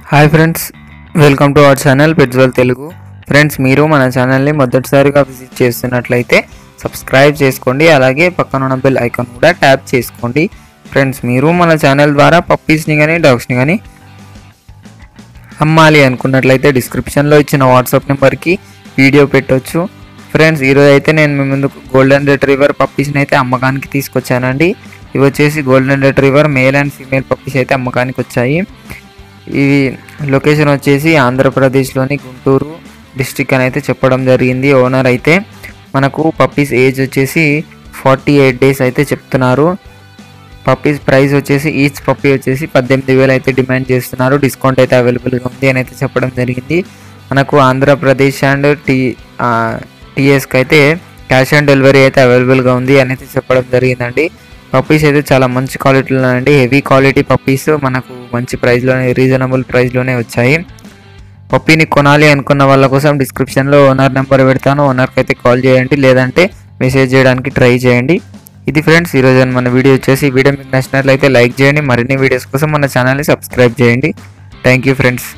hi friends welcome to our channel పెట్జ్వల్ Telugu friends మీరు మన ఛానల్ని మొదటిసారిగా విజిట్ చేస్తున్నట్లయితే సబ్స్క్రైబ్ చేసుకోండి అలాగే పక్కన ఉన్న బెల్ ఐకాన్ కూడా ట్యాప్ చేసుకోండి ఫ్రెండ్స్ మీరు మన ఛానల్ ద్వారా పప్పీస్ని కానీ డాగ్స్ని కానీ అమ్మాలి అనుకున్నట్లయితే డిస్క్రిప్షన్లో ఇచ్చిన వాట్సాప్ నెంబర్కి వీడియో పెట్టొచ్చు ఫ్రెండ్స్ ఈరోజు అయితే నేను మీ ముందుకు గోల్డెన్ రిట్రీవర్ పప్పీస్ని అయితే అమ్మకానికి తీసుకొచ్చానండి ఇవి వచ్చేసి golden retriever male and female puppies అయితే అమ్మకానికి వచ్చాయి ఇవి లొకేషన్ వచ్చేసి ఆంధ్రప్రదేశ్లోని గుంటూరు డిస్టిక్ అని అయితే చెప్పడం జరిగింది ఓనర్ అయితే మనకు పప్పీస్ ఏజ్ వచ్చేసి ఫార్టీ ఎయిట్ డేస్ అయితే చెప్తున్నారు పప్పీస్ ప్రైస్ వచ్చేసి ఈచ్ పప్పీ వచ్చేసి పద్దెనిమిది వేలు అయితే డిమాండ్ చేస్తున్నారు డిస్కౌంట్ అయితే అవైలబుల్గా ఉంది అని అయితే చెప్పడం జరిగింది మనకు ఆంధ్రప్రదేశ్ అండ్ టీ టీఎస్కి అయితే క్యాష్ ఆన్ డెలివరీ అయితే అవైలబుల్గా ఉంది అని అయితే చెప్పడం జరిగిందండి పప్పీస్ అయితే చాలా మంచి క్వాలిటీలో అండి హెవీ క్వాలిటీ పప్పీస్ మనకు మంచి ప్రైస్లోనే రీజనబుల్ ప్రైస్లోనే వచ్చాయి పప్పీని కొనాలి అనుకున్న వాళ్ళ కోసం డిస్క్రిప్షన్లో ఓనర్ నెంబర్ పెడతాను ఓనర్కి అయితే కాల్ చేయండి లేదంటే మెసేజ్ చేయడానికి ట్రై చేయండి ఇది ఫ్రెండ్స్ ఈరోజు మన వీడియో వచ్చేసి ఈ వీడియో మీకు నచ్చినట్లయితే లైక్ చేయండి మరిన్ని వీడియోస్ కోసం మన ఛానల్ని సబ్స్క్రైబ్ చేయండి థ్యాంక్ యూ ఫ్రెండ్స్